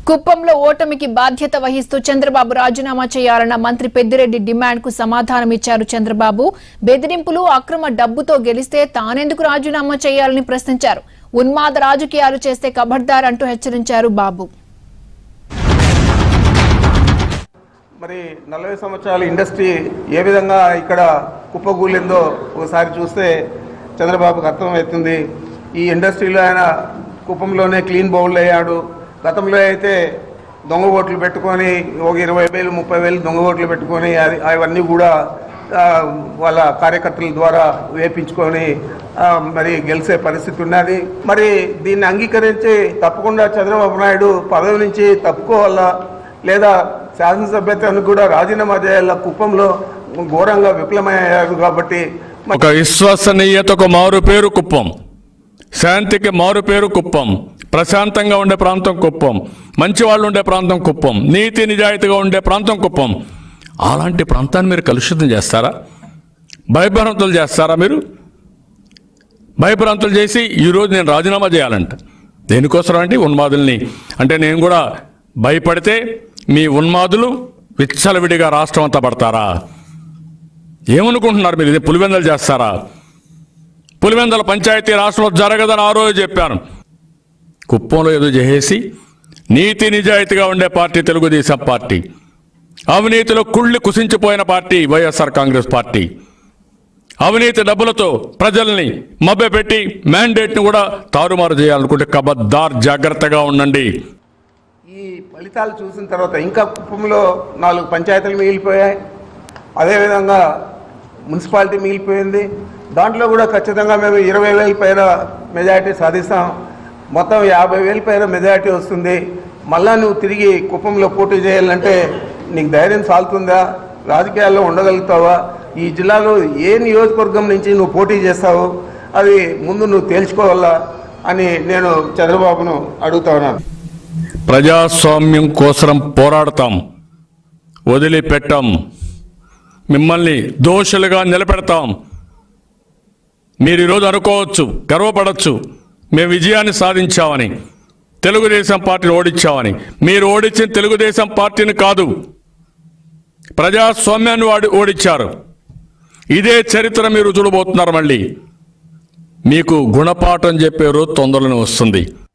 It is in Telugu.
కుప్పంలో ఓటమికి బాధ్యత వహిస్తూ చంద్రబాబు రాజీనామా చేయాలన్న మంత్రి పెద్దిరెడ్డి డిమాండ్ కు సమాధానమిచ్చారు చంద్రబాబు బెదిరింపులు అక్రమ డబ్బుతో గెలిస్తే తానెందుకు రాజీనామా చేయాలని ప్రశ్నించారు ఉన్మాద రాజకీయాలు చేస్తే కబడ్దార్ అంటూ హెచ్చరించారు బాబు మరి నలభై సంవత్సరాల ఇండస్ట్రీ ఏ విధంగా ఇక్కడ కుప్పగూలిందో ఒకసారి చూస్తే చంద్రబాబుకు అర్థమవుతుంది ఈ ఇండస్ట్రీలో ఆయన కుప్పంలోనే క్లీన్ బౌల్ అయ్యాడు గతంలో అయితే దొంగ ఓట్లు పెట్టుకొని ఒక ఇరవై వేలు ముప్పై వేలు దొంగ ఓట్లు పెట్టుకొని అది అవన్నీ కూడా ఆ, వాళ్ళ కార్యకర్తల ద్వారా వేపించుకొని ఆ, మరి గెలిచే పరిస్థితి ఉన్నది మరి దీన్ని అంగీకరించి తప్పకుండా చంద్రబాబు నాయుడు పదవి నుంచి తప్పుకోవాలా లేదా శాసనసభ్యత్వానికి కూడా రాజీనామా చేయాల కుప్పంలో ఘోరంగా విఫలమయ్యారు కాబట్టి ఒక విశ్వసనీయతకు మారు పేరు కుప్పం శాంతికి మారు పేరు కుప్పం ప్రశాంతంగా ఉండే ప్రాంతం కుప్పం మంచి వాళ్ళు ఉండే ప్రాంతం కుప్పం నీతి నిజాయితీగా ఉండే ప్రాంతం కుప్పం అలాంటి ప్రాంతాన్ని మీరు కలుషితం చేస్తారా భయభ్రాంతులు చేస్తారా మీరు భయభ్రాంతులు చేసి ఈరోజు నేను రాజీనామా చేయాలంట దేనికోసం అంటే ఉన్మాదుల్ని అంటే నేను కూడా భయపడితే మీ ఉన్మాదులు విచ్చలవిడిగా రాష్ట్రం అంతా పడతారా ఏమనుకుంటున్నారు మీరు ఇది పులివెందలు చేస్తారా పులివెందల పంచాయతీ రాష్ట్రంలో జరగదని ఆ రోజు చెప్పాను కుప్పంలో ఏదో చేసేసి నీతి నిజాయితీగా ఉండే పార్టీ తెలుగుదేశం పార్టీ అవినీతిలో కుళ్ళి కుసించిపోయిన పార్టీ వైఎస్ఆర్ కాంగ్రెస్ పార్టీ అవినీతి డబ్బులతో ప్రజల్ని మభ్యపెట్టి మ్యాండేట్ని కూడా తారుమారు చేయాలనుకుంటే కబద్దార్ జాగ్రత్తగా ఉండండి ఈ ఫలితాలు చూసిన తర్వాత ఇంకా కుప్పంలో నాలుగు పంచాయతీలు మిగిలిపోయాయి అదేవిధంగా మున్సిపాలిటీ మిగిలిపోయింది దాంట్లో కూడా ఖచ్చితంగా మేము ఇరవై వేల పైన మెజారిటీ సాధిస్తాం మొత్తం యాభై వేల పైన మెజారిటీ వస్తుంది మళ్ళా నువ్వు తిరిగి కుప్పంలో పోటీ చేయాలంటే నీకు ధైర్యం సాలుతుందా రాజకీయాల్లో ఉండగలుగుతావా ఈ జిల్లాలో ఏ నియోజకవర్గం నుంచి నువ్వు పోటీ చేస్తావు అది ముందు నువ్వు తేల్చుకోవాలా అని నేను చంద్రబాబును అడుగుతా ఉన్నాను ప్రజాస్వామ్యం కోసం పోరాడతాం వదిలిపెట్టాం మిమ్మల్ని దోషులుగా నిలబెడతాం మీరు ఈరోజు అనుకోవచ్చు గర్వపడచ్చు మేము విజయాన్ని సాధించామని తెలుగుదేశం పార్టీని ఓడించామని మీరు ఓడించిన తెలుగుదేశం పార్టీని కాదు ప్రజాస్వామ్యాన్ని వాడి ఓడించారు ఇదే చరిత్ర మీరు చూడబోతున్నారు మళ్ళీ మీకు గుణపాఠం చెప్పే రోజు తొందరలోనే వస్తుంది